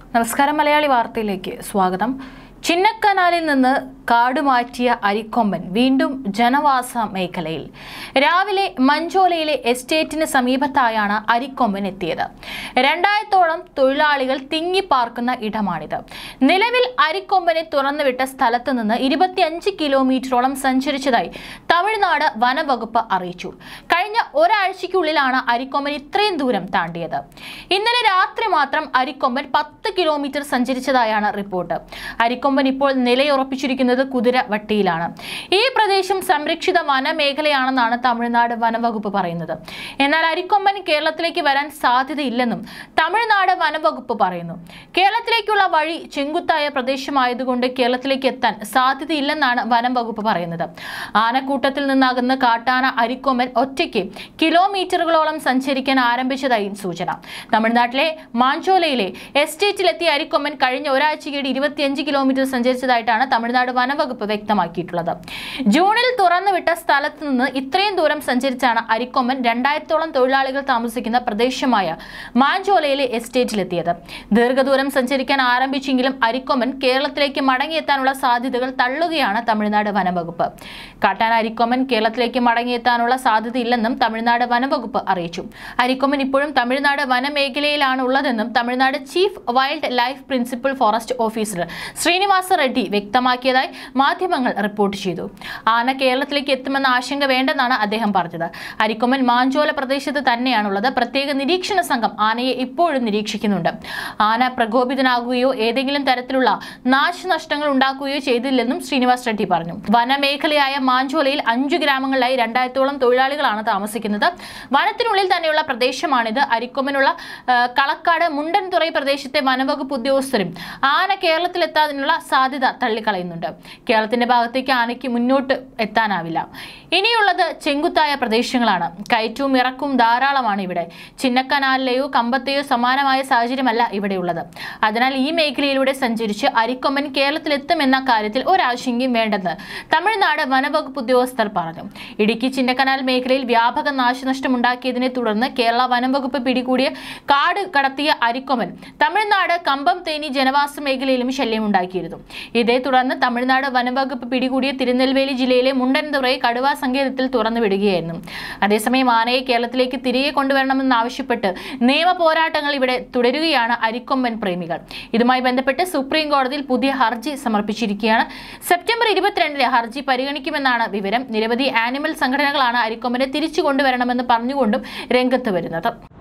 നമസ്കാരം മലയാളി വാർത്തയിലേക്ക് സ്വാഗതം ചിന്നക്കനാലിൽ നിന്ന് കാട് മാറ്റിയ അരിക്കൊമ്പൻ വീണ്ടും ജനവാസ മേഖലയിൽ രാവിലെ മഞ്ചോലയിലെ എസ്റ്റേറ്റിന് സമീപത്തായാണ് അരിക്കൊമ്പൻ എത്തിയത് രണ്ടായിരത്തോളം തൊഴിലാളികൾ തിങ്ങിപ്പാർക്കുന്ന ഇടമാണിത് നിലവിൽ അരിക്കൊമ്പനെ തുറന്നുവിട്ട സ്ഥലത്ത് നിന്ന് ഇരുപത്തിയഞ്ച് കിലോമീറ്ററോളം സഞ്ചരിച്ചതായി തമിഴ്നാട് വനവകുപ്പ് അറിയിച്ചു കഴിഞ്ഞ ഒരാഴ്ചയ്ക്കുള്ളിലാണ് അരിക്കൊമ്പൻ ഇത്രയും ദൂരം താണ്ടിയത് ഇന്നലെ രാത്രി മാത്രം അരിക്കൊമ്പൻ പത്ത് കിലോമീറ്റർ സഞ്ചരിച്ചതായാണ് റിപ്പോർട്ട് അരിക്കൊമ്പൻ ഇപ്പോൾ നിലയുറപ്പിച്ചിരിക്കുന്നത് കുതിര വട്ടിയിലാണ് ഈ പ്രദേശം സംരക്ഷിത വനമേഖലയാണെന്നാണ് തമിഴ്നാട് വനവകുപ്പ് പറയുന്നത് എന്നാൽ അരിക്കൊമ്പൻ കേരളത്തിലേക്ക് വരാൻ സാധ്യതയില്ലെന്നും തമിഴ്നാട് വനവകുപ്പ് പറയുന്നു കേരളത്തിലേക്കുള്ള വഴി ചെങ്കുത്തായ പ്രദേശമായതുകൊണ്ട് കേരളത്തിലേക്ക് എത്താൻ സാധ്യതയില്ലെന്നാണ് വനം വകുപ്പ് പറയുന്നത് ആനക്കൂട്ടത്തിൽ നിന്നകന്ന് കാട്ടാന അരിക്കൊമ്പൻ ഒറ്റയ്ക്ക് കിലോമീറ്ററുകളോളം സഞ്ചരിക്കാൻ ആരംഭിച്ചതായും സൂചന തമിഴ്നാട്ടിലെ മാഞ്ചോലയിലെ എസ്റ്റേറ്റിലെത്തിയ അരിക്കൊമ്പൻ കഴിഞ്ഞ ഒരാഴ്ചയ്ക്കിടെ ഇരുപത്തിയഞ്ച് കിലോമീറ്റർ സഞ്ചരിച്ചതായിട്ടാണ് തമിഴ്നാട് വനവകുപ്പ് വ്യക്തമാക്കിയിട്ടുള്ളത് ജൂണിൽ തുറന്നുവിട്ട സ്ഥലത്ത് നിന്ന് ഇത്രയും ദൂരം സഞ്ചരിച്ചാണ് അരിക്കൊമ്പൻ രണ്ടായിരത്തോളം തൊഴിലാളികൾ താമസിക്കുന്ന പ്രദേശമായ മാഞ്ചോലയിലെ എസ്റ്റേറ്റിലെത്തിയത് ദീർഘദൂരം സഞ്ചരിക്കാൻ ആരംഭിച്ചെങ്കിലും അരിക്കൊമ്പൻ കേരളത്തിലേക്ക് മടങ്ങിയെത്താനുള്ള സാധ്യതകൾ തള്ളുകയാണ് തമിഴ്നാട് വനവകുപ്പ് കാട്ടാൻ അരിക്കൊമ്പൻ കേരളത്തിലേക്ക് മടങ്ങിയെത്താനുള്ള സാധ്യതയില്ലെന്നും തമിഴ്നാട് വനവകുപ്പ് അറിയിച്ചു അരിക്കൊമ്പൻ ഇപ്പോഴും തമിഴ്നാട് വനമേഖലയിലാണ് ഉള്ളതെന്നും Tamil Nadu chief wildlife principal forest officer Srinivasa Reddy വ്യക്തമാക്കിയതായി മാധ്യമങ്ങൾ റിപ്പോർട്ട് ചെയ്തു ആന കേരളത്തിലേക്ക് എത്തുമെന്ന ആശങ്ക വേണ്ടെന്നാണ് അദ്ദേഹം പറഞ്ഞത് അരിക്കൊമ്പൻ മാഞ്ചോല പ്രദേശത്ത് തന്നെയാണുള്ളത് പ്രത്യേക നിരീക്ഷണ സംഘം ആനയെ ഇപ്പോഴും നിരീക്ഷിക്കുന്നുണ്ട് ആന പ്രകോപിതനാകുകയോ ഏതെങ്കിലും തരത്തിലുള്ള നാശനഷ്ടങ്ങൾ ഉണ്ടാക്കുകയോ ചെയ്തില്ലെന്നും ശ്രീനിവാസ് റെഡ്ഡി പറഞ്ഞു വനമേഖലയായ മാഞ്ചോലയിൽ അഞ്ചു ഗ്രാമങ്ങളിലായി രണ്ടായിരത്തോളം തൊഴിലാളികളാണ് താമസിക്കുന്നത് വനത്തിനുള്ളിൽ തന്നെയുള്ള പ്രദേശമാണിത് അരിക്കൊമ്പനുള്ള ആ, കളക്കാട് മുണ്ടൻതുറൈ പ്രദേശത്തെ വനവകുപ്പ് ഉദ്യോഗസ്ഥരും ആന കേരളത്തിലെത്താനുള്ള സാധ്യത തള്ളിക്കളയുന്നുണ്ട് കേരളത്തിന്റെ ഭാഗത്തേക്ക് ആനയ്ക്ക് മുന്നോട്ട് എത്താനാവില്ല ഇനിയുള്ളത് ചെങ്കുത്തായ പ്രദേശങ്ങളാണ് കയറ്റവും ഇറക്കവും ധാരാളമാണ് ഇവിടെ ചിന്നക്കനാലിലെയോ കമ്പത്തെയോ സമാനമായ സാഹചര്യമല്ല ഇവിടെയുള്ളത് അതിനാൽ ഈ മേഖലയിലൂടെ സഞ്ചരിച്ച് അരിക്കൊമ്പൻ കേരളത്തിലെത്തുമെന്ന കാര്യത്തിൽ ഒരാശങ്കയും വേണ്ടെന്ന് തമിഴ്നാട് വനവകുപ്പ് ഉദ്യോഗസ്ഥർ പറഞ്ഞു ഇടുക്കി ചിന്നക്കനാൽ മേഖലയിൽ വ്യാപക നാശനഷ്ടം ഉണ്ടാക്കിയതിനെ തുടർന്ന് കേരള വനംവകുപ്പ് പിടികൂടിയ കാട് കടത്തിയ അരിക്കൊമ്പൻ തമിഴ്നാട് കമ്പം തേനി ജനവാസ മേഖലയിലും ശല്യമുണ്ടാക്കിയിരുന്നു ഇതേ തുടർന്ന് തമിഴ്നാട് വനംവകുപ്പ് പിടികൂടിയ തിരുനെൽവേലി ജില്ലയിലെ മുണ്ടൻതുറൈ കടുവാ സങ്കേതത്തിൽ തുറന്നു വിടുകയായിരുന്നു അതേസമയം ആനയെ കേരളത്തിലേക്ക് തിരികെ കൊണ്ടുവരണമെന്നാവശ്യപ്പെട്ട് നിയമ പോരാട്ടങ്ങൾ ഇവിടെ തുടരുകയാണ് അരിക്കൊമ്പൻ പ്രേമികൾ ഇതുമായി ബന്ധപ്പെട്ട് സുപ്രീം കോടതിയിൽ പുതിയ ഹർജി സമർപ്പിച്ചിരിക്കുകയാണ് സെപ്റ്റംബർ ഇരുപത്തിരണ്ടിന് ഹർജി പരിഗണിക്കുമെന്നാണ് വിവരം നിരവധി ആനിമൽ സംഘടനകളാണ് അരിക്കൊമ്പനെ തിരിച്ചു കൊണ്ടുവരണമെന്ന് പറഞ്ഞുകൊണ്ടും രംഗത്ത് വരുന്നത്